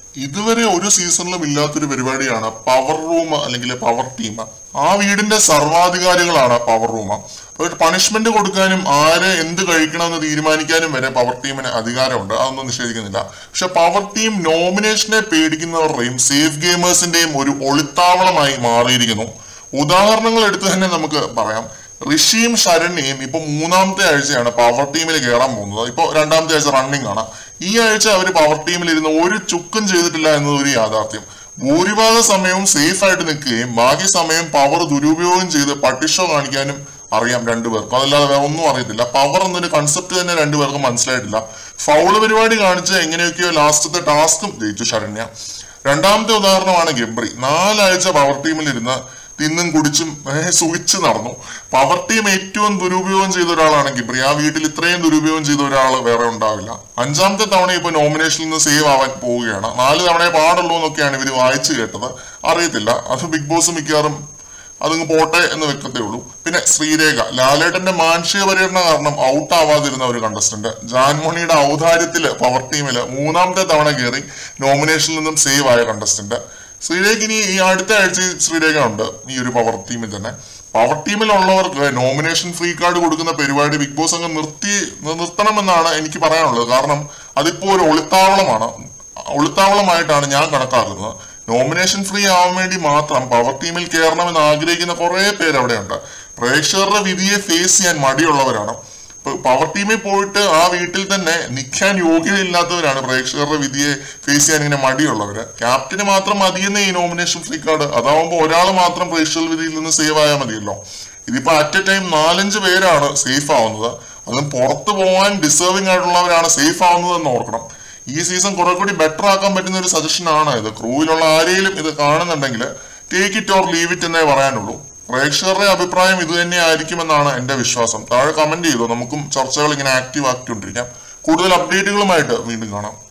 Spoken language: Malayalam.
ഇതുവരെ ഒരു സീസണിലും ഇല്ലാത്തൊരു പരിപാടിയാണ് പവർ റൂം അല്ലെങ്കിൽ പവർ ടീം ആ വീടിന്റെ സർവാധികാരികളാണ് പവർ റൂം ഒരു പണിഷ്മെന്റ് കൊടുക്കാനും ആര് എന്ത് കഴിക്കണമെന്ന് തീരുമാനിക്കാനും വരെ പവർ ടീമിന് അധികാരമുണ്ട് അതൊന്നും നിഷേധിക്കുന്നില്ല പക്ഷെ പവർ ടീം നോമിനേഷനെ പേടിക്കുന്നവരുടെയും സേഫ് ഗെയിമേഴ്സിന്റെയും ഒരു ഒളിത്താവളമായി മാറിയിരിക്കുന്നു ഉദാഹരണങ്ങൾ എടുത്ത് തന്നെ നമുക്ക് പറയാം ഋഷിയും ശരണ്യയും ഇപ്പൊ മൂന്നാമത്തെ ആഴ്ചയാണ് പവർ ടീമിൽ കയറാൻ പോകുന്നത് ഇപ്പൊ രണ്ടാമത്തെ ആഴ്ച റണ്ണിംഗ് ആണ് ഈ ആഴ്ച അവർ പവർ ടീമിൽ ഇരുന്ന് ഒരു ചുക്കും ചെയ്തിട്ടില്ല എന്നത് ഒരു യാഥാർത്ഥ്യം ഭൂരിഭാഗ സമയവും സേഫ് ആയിട്ട് നിൽക്കുകയും ബാക്കി സമയം പവർ ദുരുപയോഗം ചെയ്ത് പട്ടിഷോ കാണിക്കാനും അറിയാം രണ്ടുപേർക്കും അതല്ലാതെ വേറെ ഒന്നും അറിയത്തില്ല പവർ എന്നൊരു കൺസെപ്റ്റ് തന്നെ രണ്ടുപേർക്കും മനസ്സിലായിട്ടില്ല ഫൗള് പരിപാടി കാണിച്ച് എങ്ങനെയൊക്കെയോ ലാസ്റ്റത്തെ ടാസ്കും ജയിച്ചു ശരണ്യ രണ്ടാമത്തെ ഉദാഹരണമാണ് ഗബ്രി നാലാഴ്ച പവർ ടീമിൽ ഇരുന്ന് തിന്നും കുടിച്ചും ഏഹ്, സുഖിച്ച് നടന്നു പവർ ടീം ഏറ്റവും ദുരുപയോഗം ചെയ്ത ഒരാളാണ് ഗിബ്രി ആ വീട്ടിൽ ഇത്രയും ദുരുപയോഗം ചെയ്ത ഒരാൾ വേറെ ഉണ്ടാവില്ല അഞ്ചാമത്തെ തവണ ഇപ്പൊ നോമിനേഷനിൽ നിന്ന് സേവ് ആവാൻ പോവുകയാണ് നാല് തവണയെ പാടുള്ളൂ എന്നൊക്കെയാണ് ഇവർ വായിച്ചു കേട്ടത് അറിയത്തില്ല അത് ബിഗ് ബോസ് മിക്കവാറും അതങ്ങ് പോട്ടെ എന്ന് വെക്കത്തേ ഉള്ളൂ പിന്നെ ശ്രീരേഖ ലാലേട്ടന്റെ മാനുഷിക പര്യടനം കാരണം ഔട്ട് ആവാതിരുന്ന ഒരു കണ്ടസ്റ്റന്റ് ജാൻമോണിയുടെ ഔദാര്യത്തില് പവർ ടീമില് മൂന്നാമത്തെ തവണ കയറി നോമിനേഷനിൽ നിന്നും സേവ് ആയ കണ്ടസ്റ്റന്റ് ശ്രീരേഖ ഇനി ഈ അടുത്ത ആഴ്ച ശ്രീരേഖ ഉണ്ട് ഈ ഒരു പവർ ടീമിൽ തന്നെ പവർ ടീമിലുള്ളവർക്ക് നോമിനേഷൻ ഫ്രീ കാർഡ് കൊടുക്കുന്ന പരിപാടി ബിഗ് ബോസ് അങ്ങ് നിർത്തി നിർത്തണമെന്നാണ് എനിക്ക് പറയാനുള്ളത് കാരണം അതിപ്പോ ഒരു ഒളിത്താവളമാണ് ഒളിത്താവളമായിട്ടാണ് ഞാൻ കണക്കാക്കുന്നത് നോമിനേഷൻ ഫ്രീ ആവാൻ വേണ്ടി മാത്രം പവർ ടീമിൽ കയറണമെന്ന് ആഗ്രഹിക്കുന്ന കുറെ പേര് അവിടെയുണ്ട് പ്രേക്ഷകരുടെ വിധിയെ ഫേസ് ചെയ്യാൻ മടിയുള്ളവരാണ് ഇപ്പൊ പവർ ടീമിൽ പോയിട്ട് ആ വീട്ടിൽ തന്നെ നിൽക്കാൻ യോഗ്യതയില്ലാത്തവരാണ് പ്രേക്ഷകരുടെ വിധിയെ ഫേസ് ചെയ്യാൻ ഇങ്ങനെ മടിയുള്ളവര് ക്യാപ്റ്റന് മാത്രം മതിയെന്ന ഈ നോമിനേഷൻ ഫ്രീ കാർഡ് അതാവുമ്പോൾ ഒരാൾ മാത്രം പ്രേക്ഷക വിധിയിൽ നിന്ന് സേവ് ആയാൽ മതിയല്ലോ ഇതിപ്പോ അറ്റ് എ ടൈം നാലഞ്ച് പേരാണ് സേഫ് ആവുന്നത് അതും പുറത്തു പോകാൻ ഡിസേർവിംഗ് ആയിട്ടുള്ളവരാണ് സേഫ് ആവുന്നത് എന്ന് ഓർക്കണം ഈ സീസൺ കുറെ കൂടി ബെറ്റർ ആക്കാൻ പറ്റുന്ന ഒരു സജഷൻ ആണ് ഇത് ക്രൂവിലുള്ള ആരെയും ഇത് കാണുന്നുണ്ടെങ്കിൽ take it or leave it എന്നേ പറയാനുള്ളൂ പ്രേക്ഷകരുടെ അഭിപ്രായം ഇത് തന്നെ ആയിരിക്കുമെന്നാണ് എന്റെ വിശ്വാസം താഴെ കമന്റ് ചെയ്തോ നമുക്കും ചർച്ചകൾ ഇങ്ങനെ ആക്റ്റീവ് ആക്കിക്കൊണ്ടിരിക്കാം കൂടുതൽ അപ്ഡേറ്റുകളുമായിട്ട് വീണ്ടും കാണാം